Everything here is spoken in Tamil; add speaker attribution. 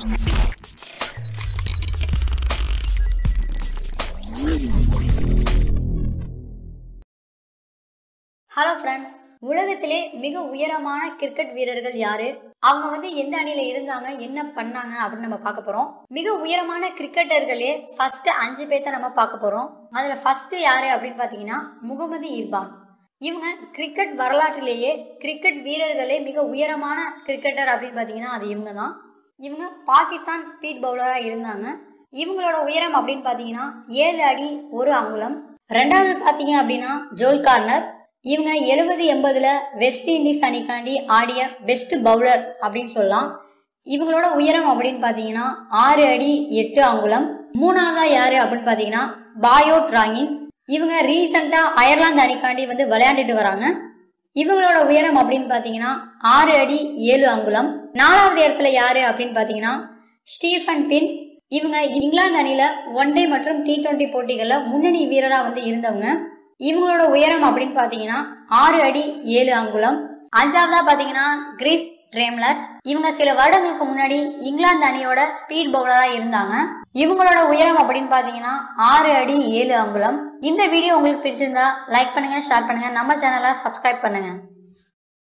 Speaker 1: ஹலோ ஃப்ரெண்ட்ஸ் உலகத்திலே மிக உயரமான கிரிக்கெட் வீரர்கள் யாரு அவங்க வந்து எந்த அணியில இருந்தாங்க என்ன பண்ணாங்க அப்படின்னு நம்ம பார்க்க போறோம் மிக உயரமான கிரிக்கெட்டர்களே ஃபர்ஸ்ட் அஞ்சு பேர்த்த நம்ம பார்க்க போறோம் அதுல ஃபர்ஸ்ட் யாரு அப்படின்னு பாத்தீங்கன்னா முகமது இர்பான் இவங்க கிரிக்கெட் வரலாற்றிலேயே கிரிக்கெட் வீரர்களே மிக உயரமான கிரிக்கெட்டர் அப்படின்னு பாத்தீங்கன்னா அது இவங்க தான் இவங்க பாகிஸ்தான் ஸ்பீட் பவுலராக இருந்தாங்க இவங்களோட உயரம் அப்படின்னு பார்த்தீங்கன்னா ஏழு அடி ஒரு அங்குலம் ரெண்டாவது பார்த்தீங்க அப்படின்னா ஜோல் கார்னர் இவங்க எழுபது எண்பதுல வெஸ்ட் இண்டீஸ் அணிக்காண்டி ஆடிய பெஸ்ட் பவுலர் அப்படின்னு சொல்லலாம் இவங்களோட உயரம் அப்படின்னு பார்த்தீங்கன்னா ஆறு அடி எட்டு அங்குலம் மூணாவதா யாரு அப்படின்னு பார்த்தீங்கன்னா பாயோ டிராங்கிங் இவங்க ரீசெண்டா அயர்லாந்து அணிக்காண்டி வந்து விளையாண்டுட்டு வராங்க இவங்களோட உயரம் அப்படின்னு பார்த்தீங்கன்னா ஆறு அடி ஏழு அங்குலம் நாலாவது இடத்துல யாரு அப்படின்னு பார்த்தீங்கன்னா ஸ்டீஃபன் பின் இவங்க இங்கிலாந்து அணியில ஒன் டே மற்றும் டி டுவெண்ட்டி போட்டிகளில் முன்னணி வீரராக வந்து இருந்தவங்க இவங்களோட உயரம் அப்படின்னு பார்த்தீங்கன்னா ஆறு அடி ஏழு அங்குலம் அஞ்சாவதா பார்த்தீங்கன்னா கிறிஸ் ட்ரேம்லர் இவங்க சில வருடங்களுக்கு முன்னாடி இங்கிலாந்து அணியோட ஸ்பீட் பவுலராக இருந்தாங்க இவங்களோட உயரம் அப்படின்னு பார்த்தீங்கன்னா ஆறு அடி ஏழு அங்குலம் இந்த வீடியோ உங்களுக்கு பிடிச்சிருந்தா லைக் பண்ணுங்க ஷேர் பண்ணுங்க நம்ம சேனலை சப்ஸ்கிரைப் பண்ணுங்க